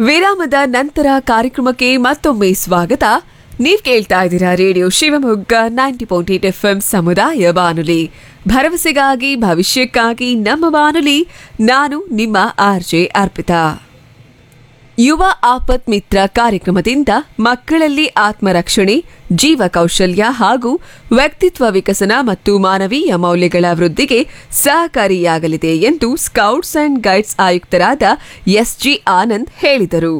ವಿರಾಮದ ನಂತರ ಕಾರ್ಯಕ್ರಮಕ್ಕೆ ಮತ್ತೊಮ್ಮೆ ಸ್ವಾಗತ ನೀವ್ ಕೇಳ್ತಾ ಇದ್ದೀರಾ radio Shivamogga ninety point eight F ಸಮುದಾಯ ಬಾನುಲಿ ಭರವಸೆಗಾಗಿ ಭವಿಷ್ಯಕ್ಕಾಗಿ ನಮ್ಮ ಬಾನುಲಿ ನಾನು ನಿಮ್ಮ ಆರ್ಜೆ ಅರ್ಪಿತಾ ಯುವ ಆಪತ್ ಮಿತ್ರ ಕಾರ್ಯಕ್ರಮದಿಂದ ಮಕ್ಕಳಲ್ಲಿ ಆತ್ಮರಕ್ಷಣೆ ಜೀವ ಕೌಶಲ್ಯ ಹಾಗೂ ವ್ಯಕ್ತಿತ್ವ ವಿಕಸನ ಮತ್ತು ಮಾನವೀಯ ಮೌಲ್ಯಗಳ ವೃದ್ಧಿಗೆ ಸಹಕಾರಿಯಾಗಲಿದೆ ಎಂದು ಸ್ಕೌಟ್ಸ್ ಅಂಡ್ ಗೈಡ್ಸ್ ಆಯುಕ್ತರಾದ ಎಸ್ಜಿ ಆನಂದ್ ಹೇಳಿದರು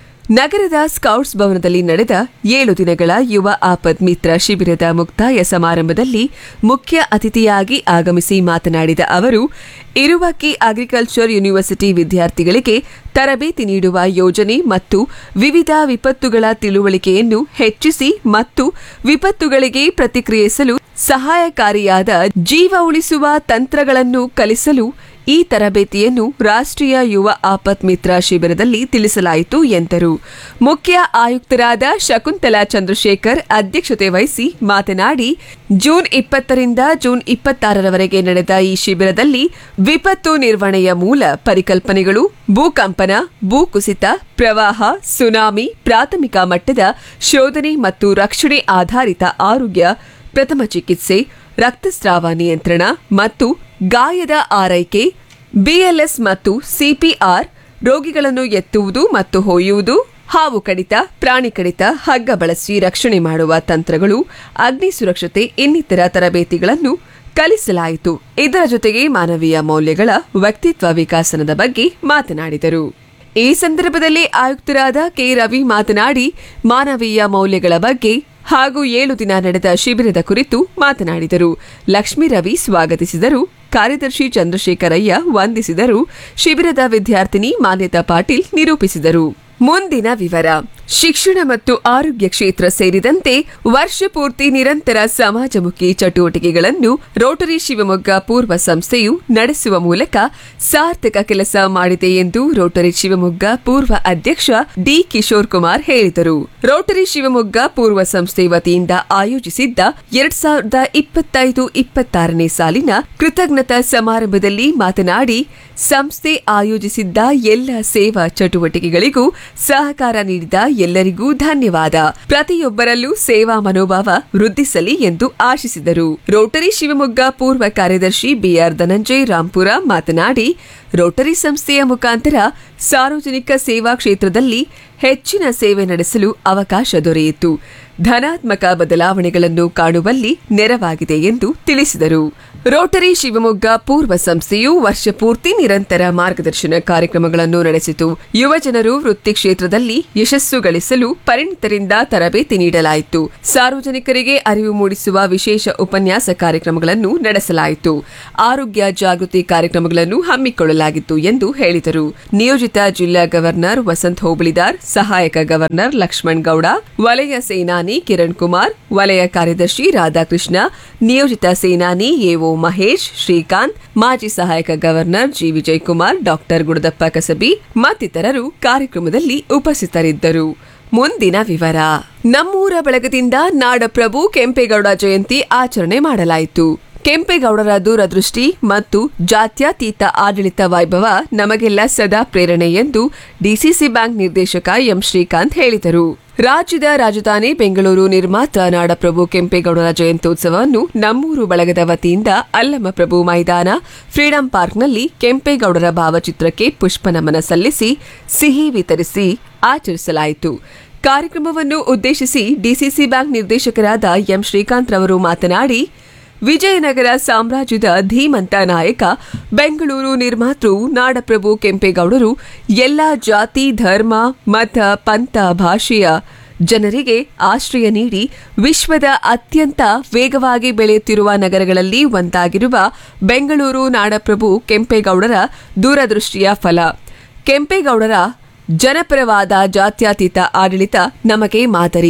ನಗರದ ಸ್ಕೌಟ್ಸ್ ಭವನದಲ್ಲಿ ನಡೆದ ಏಳು ದಿನಗಳ ಯುವ ಆಪದ್ ಮಿತ್ರ ಶಿಬಿರದ ಮುಕ್ತಾಯ ಸಮಾರಂಭದಲ್ಲಿ ಮುಖ್ಯ ಅತಿಥಿಯಾಗಿ ಆಗಮಿಸಿ ಮಾತನಾಡಿದ ಅವರು ಇರುವಕ್ಕಿ ಅಗ್ರಿಕಲ್ಚರ್ ಯೂನಿವರ್ಸಿಟಿ ವಿದ್ಯಾರ್ಥಿಗಳಿಗೆ ತರಬೇತಿ ನೀಡುವ ಯೋಜನೆ ಮತ್ತು ವಿವಿಧ ವಿಪತ್ತುಗಳ ತಿಳುವಳಿಕೆಯನ್ನು ಹೆಚ್ಚಿಸಿ ಮತ್ತು ವಿಪತ್ತುಗಳಿಗೆ ಪ್ರತಿಕ್ರಿಯಿಸಲು ಸಹಾಯಕಾರಿಯಾದ ಜೀವ ಉಳಿಸುವ ತಂತ್ರಗಳನ್ನು ಕಲಿಸಲು ಈ ತರಬೇತಿಯನ್ನು ರಾಷ್ಟ್ರೀಯ ಯುವ ಆಪತ್ ಮಿತ್ರ ಶಿಬಿರದಲ್ಲಿ ತಿಳಿಸಲಾಯಿತು ಎಂದರು ಮುಖ್ಯ ಆಯುಕ್ತರಾದ ಶಕುಂತಲಾ ಚಂದ್ರಶೇಖರ್ ಅಧ್ಯಕ್ಷತೆ ವಹಿಸಿ ಮಾತನಾಡಿ ಜೂನ್ ಇಪ್ಪತ್ತರಿಂದ ಜೂನ್ ಇಪ್ಪತ್ತಾರರವರೆಗೆ ನಡೆದ ಈ ಶಿಬಿರದಲ್ಲಿ ವಿಪತ್ತು ನಿರ್ವಹಣೆಯ ಮೂಲ ಪರಿಕಲ್ಪನೆಗಳು ಭೂಕಂಪನ ಭೂಕುಸಿತ ಪ್ರವಾಹ ಸುನಾಮಿ ಪ್ರಾಥಮಿಕ ಮಟ್ಟದ ಶೋಧನೆ ಮತ್ತು ರಕ್ಷಣೆ ಆಧಾರಿತ ಆರೋಗ್ಯ ಪ್ರಥಮ ಚಿಕಿತ್ಸೆ ರಕ್ತಸ್ರಾವ ನಿಯಂತ್ರಣ ಮತ್ತು ಗಾಯದ ಆರೈಕೆ ಬಿಎಲ್ಎಸ್ ಮತ್ತು ಸಿಪಿಆರ್ ರೋಗಿಗಳನ್ನು ಎತ್ತುವುದು ಮತ್ತು ಹೊಯ್ಯುವುದು ಹಾವು ಕಡಿತ ಪ್ರಾಣಿ ಕಡಿತ ಹಗ್ಗ ಬಳಸಿ ರಕ್ಷಣೆ ಮಾಡುವ ತಂತ್ರಗಳು ಅಗ್ನಿ ಸುರಕ್ಷತೆ ಇನ್ನಿತರ ತರಬೇತಿಗಳನ್ನು ಕಲಿಸಲಾಯಿತು ಇದರ ಜೊತೆಗೆ ಮಾನವೀಯ ಮೌಲ್ಯಗಳ ವ್ಯಕ್ತಿತ್ವ ವಿಕಾಸನದ ಬಗ್ಗೆ ಮಾತನಾಡಿದರು ಈ ಸಂದರ್ಭದಲ್ಲಿ ಆಯುಕ್ತರಾದ ಕೆ ರವಿ ಮಾತನಾಡಿ ಮಾನವೀಯ ಮೌಲ್ಯಗಳ ಬಗ್ಗೆ ಹಾಗೂ ಏಳು ದಿನ ನಡೆದ ಶಿಬಿರದ ಕುರಿತು ಮಾತನಾಡಿದರು ಲಕ್ಷ್ಮೀ ರವಿ ಸ್ವಾಗತಿಸಿದರು ಕಾರ್ಯದರ್ಶಿ ಚಂದ್ರಶೇಖರಯ್ಯ ವಂದಿಸಿದರು ಶಿಬಿರದ ವಿದ್ಯಾರ್ಥಿನಿ ಮಾನ್ಯತಾ ಪಾಟೀಲ್ ನಿರೂಪಿಸಿದರು ಮುಂದಿನ ವಿವರ ಶಿಕ್ಷಣ ಮತ್ತು ಆರೋಗ್ಯ ಕ್ಷೇತ್ರ ಸೇರಿದಂತೆ ವರ್ಷ ಪೂರ್ತಿ ನಿರಂತರ ಸಮಾಜಮುಖಿ ಚಟುವಟಿಕೆಗಳನ್ನು ರೋಟರಿ ಶಿವಮೊಗ್ಗ ಪೂರ್ವ ಸಂಸ್ಥೆಯು ನಡೆಸುವ ಮೂಲಕ ಸಾರ್ಥಕ ಕೆಲಸ ಮಾಡಿದೆ ಎಂದು ರೋಟರಿ ಶಿವಮೊಗ್ಗ ಪೂರ್ವ ಅಧ್ಯಕ್ಷ ಡಿ ಕಿಶೋರ್ ಕುಮಾರ್ ಹೇಳಿದರು ರೋಟರಿ ಶಿವಮೊಗ್ಗ ಪೂರ್ವ ಸಂಸ್ಥೆ ವತಿಯಿಂದ ಆಯೋಜಿಸಿದ್ದ ಎರಡ್ ಸಾವಿರದ ಇಪ್ಪತ್ತೈದು ಇಪ್ಪತ್ತಾರನೇ ಸಾಲಿನ ಕೃತಜ್ಞತಾ ಸಮಾರಂಭದಲ್ಲಿ ಮಾತನಾಡಿ ಸಂಸ್ಥೆ ಆಯೋಜಿಸಿದ್ದ ಎಲ್ಲ ಸೇವಾ ಚಟುವಟಿಕೆಗಳಿಗೂ ಸಹಕಾರ ನೀಡಿದ ಎಲ್ಲರಿಗೂ ಧನ್ಯವಾದ ಪ್ರತಿಯೊಬ್ಬರಲ್ಲೂ ಸೇವಾ ಮನೋಭಾವ ವೃದ್ಧಿಸಲಿ ಎಂದು ಆಶಿಸಿದರು ರೋಟರಿ ಶಿವಮೊಗ್ಗ ಪೂರ್ವ ಕಾರ್ಯದರ್ಶಿ ಬಿಆರ್ ಧನಂಜಯ್ ರಾಂಪುರ ಮಾತನಾಡಿ ರೋಟರಿ ಸಂಸ್ಥೆಯ ಮುಖಾಂತರ ಸಾರ್ವಜನಿಕ ಸೇವಾ ಕ್ಷೇತ್ರದಲ್ಲಿ ಹೆಚ್ಚಿನ ಸೇವೆ ನಡೆಸಲು ಅವಕಾಶ ದೊರೆಯಿತು ಧನಾತ್ಮಕ ಬದಲಾವಣೆಗಳನ್ನು ಕಾಣುವಲ್ಲಿ ನೆರವಾಗಿದೆ ಎಂದು ತಿಳಿಸಿದರು ರೋಟರಿ ಶಿವಮೊಗ್ಗ ಪೂರ್ವ ಸಂಸ್ಥೆಯು ವರ್ಷ ಪೂರ್ತಿ ನಿರಂತರ ಮಾರ್ಗದರ್ಶನ ಕಾರ್ಯಕ್ರಮಗಳನ್ನು ನಡೆಸಿತು ಯುವ ಜನರು ವೃತ್ತಿ ಕ್ಷೇತ್ರದಲ್ಲಿ ಯಶಸ್ಸು ಗಳಿಸಲು ಪರಿಣಿತರಿಂದ ತರಬೇತಿ ನೀಡಲಾಯಿತು ಸಾರ್ವಜನಿಕರಿಗೆ ಅರಿವು ಮೂಡಿಸುವ ವಿಶೇಷ ಉಪನ್ಯಾಸ ಕಾರ್ಯಕ್ರಮಗಳನ್ನು ನಡೆಸಲಾಯಿತು ಆರೋಗ್ಯ ಜಾಗೃತಿ ಕಾರ್ಯಕ್ರಮಗಳನ್ನು ಹಮ್ಮಿಕೊಳ್ಳಲಾಗಿತ್ತು ಎಂದು ಹೇಳಿದರು ನಿಯೋಜಿತ ಜಿಲ್ಲಾ ಗವರ್ನರ್ ವಸಂತ್ ಹೋಬಳಿದಾರ್ ಸಹಾಯಕ ಗವರ್ನರ್ ಲಕ್ಷ್ಮಣ್ ಗೌಡ ವಲಯ ಸೇನಾನಿ ಕಿರಣ್ ಕುಮಾರ್ ವಲಯ ಕಾರ್ಯದರ್ಶಿ ರಾಧಾಕೃಷ್ಣ ನಿಯೋಜಿತ ಸೇನಾನಿ ಎಒ ಮಹೇಶ್ ಶ್ರೀಕಾಂತ್ ಮಾಜಿ ಸಹಾಯಕ governor G Vijayakumar doctor Gudadappa Kasabi ಮತ್ತಿತರರು ಕಾರ್ಯಕ್ರಮದಲ್ಲಿ ಉಪಸ್ಥಿತರಿದ್ದರು ಮುಂದಿನ ವಿವರ ನಮ್ಮೂರ ಬಳಗದಿಂದ ನಾಡಪ್ರಭು ಕೆಂಪೇಗೌಡ ಜಯಂತಿ ಆಚರಣೆ ಮಾಡಲಾಯಿತು ಕೆಂಪೇಗೌಡರ ದೂರದೃಷ್ಟಿ ಮತ್ತು ಜಾತ್ಯತೀತ ಆಡಳಿತ ವೈಭವ ನಮಗೆಲ್ಲ ಸದಾ ಪ್ರೇರಣೆ ಎಂದು ಡಿಸಿಸಿ ಬ್ಯಾಂಕ್ ನಿರ್ದೇಶಕ ಎಂ ಶ್ರೀಕಾಂತ್ ಹೇಳಿದರು ರಾಜ್ಯದ ರಾಜಧಾನಿ ಬೆಂಗಳೂರು ನಿರ್ಮಾತ ನಾಡಪ್ರಭು ಕೆಂಪೇಗೌಡರ ಜಯಂತ್ಯೋತ್ಸವವನ್ನು ನಮ್ಮೂರು ಬಳಗದ ವತಿಯಿಂದ ಅಲ್ಲಮಪ್ರಭು ಮೈದಾನ ಫ್ರೀಡಂ ಪಾರ್ಕ್ನಲ್ಲಿ ಕೆಂಪೇಗೌಡರ ಭಾವಚಿತ್ರಕ್ಕೆ ಪುಷ್ಪನಮನ ಸಲ್ಲಿಸಿ ಸಿಹಿ ವಿತರಿಸಿ ಆಚರಿಸಲಾಯಿತು ಕಾರ್ಯಕ್ರಮವನ್ನು ಉದ್ದೇಶಿಸಿ ಡಿಸಿಸಿ ಬ್ಯಾಂಕ್ ನಿರ್ದೇಶಕರಾದ ಎಂ ಶ್ರೀಕಾಂತ್ ರವರು ಮಾತನಾಡಿ ವಿಜಯನಗರ ಸಾಮ್ರಾಜ್ಯದ ಧೀಮಂತ ನಾಯಕ ಬೆಂಗಳೂರು ನಿರ್ಮಾತೃ ನಾಡಪ್ರಭು ಕೆಂಪೇಗೌಡರು ಎಲ್ಲ ಜಾತಿ ಧರ್ಮ ಮತ ಪಂಥ ಭಾಷೆಯ ಜನರಿಗೆ ಆಶ್ರಯ ನೀಡಿ ವಿಶ್ವದ ಅತ್ಯಂತ ವೇಗವಾಗಿ ಬೆಳೆಯುತ್ತಿರುವ ನಗರಗಳಲ್ಲಿ ಒಂದಾಗಿರುವ ಬೆಂಗಳೂರು ನಾಡಪ್ರಭು ಕೆಂಪೇಗೌಡರ ದೂರದೃಷ್ಟಿಯ ಫಲ ಕೆಂಪೇಗೌಡರ ಜನಪರವಾದ ಜಾತ್ಯತೀತ ಆಡಳಿತ ನಮಗೆ ಮಾದರಿ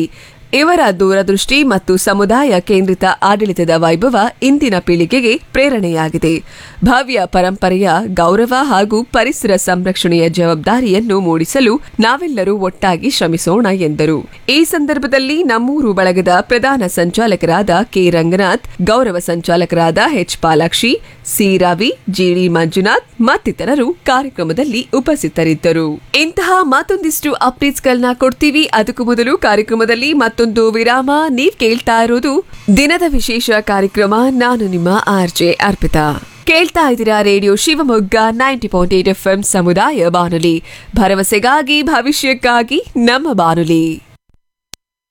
ಇವರ ದೂರದೃಷ್ಟಿ ಮತ್ತು ಸಮುದಾಯ ಕೇಂದ್ರಿತ ಆಡಳಿತದ ವೈಭವ ಇಂದಿನ ಪೀಳಿಗೆಗೆ ಪ್ರೇರಣೆಯಾಗಿದೆ ಭವ್ಯ ಪರಂಪರೆಯ ಗೌರವ ಹಾಗೂ ಪರಿಸರ ಸಂರಕ್ಷಣೆಯ ಜವಾಬ್ದಾರಿಯನ್ನು ಮೂಡಿಸಲು ನಾವೆಲ್ಲರೂ ಒಟ್ಟಾಗಿ ಶ್ರಮಿಸೋಣ ಎಂದರು ಈ ಸಂದರ್ಭದಲ್ಲಿ ನಮ್ಮೂರು ಬಳಗದ ಪ್ರಧಾನ ಸಂಚಾಲಕರಾದ ಕೆ ರಂಗನಾಥ್ ಗೌರವ ಸಂಚಾಲಕರಾದ H Palakshi C Ravi GD Manjunath ಮತ್ತಿತರರು ಕಾರ್ಯಕ್ರಮದಲ್ಲಿ ಉಪಸ್ಥಿತರಿದ್ದರು ಇಂತಹ ಮತ್ತೊಂದಿಷ್ಟು ಅಪ್ಡೇಟ್ಸ್ಗಳನ್ನ ಕೊಡ್ತೀವಿ ಅದಕ್ಕೂ ಮೊದಲು ಕಾರ್ಯಕ್ರಮದಲ್ಲಿ ಮತ್ತೊಂದು ವಿರಾಮ ನೀವ್ ಕೇಳ್ತಾ ಇರೋದು ದಿನದ ವಿಶೇಷ ಕಾರ್ಯಕ್ರಮ ನಾನು ನಿಮ್ಮ ಆರ್ ಜೆ ಅರ್ಪಿತಾ ಕೇಳ್ತಾ ಇದ್ದೀರಾ radio Shivamogga ninety point eight F M ಸಮುದಾಯ ಬಾನುಲಿ ಭರವಸೆಗಾಗಿ ಭವಿಷ್ಯಕ್ಕಾಗಿ ನಮ್ಮ ಬಾನುಲಿ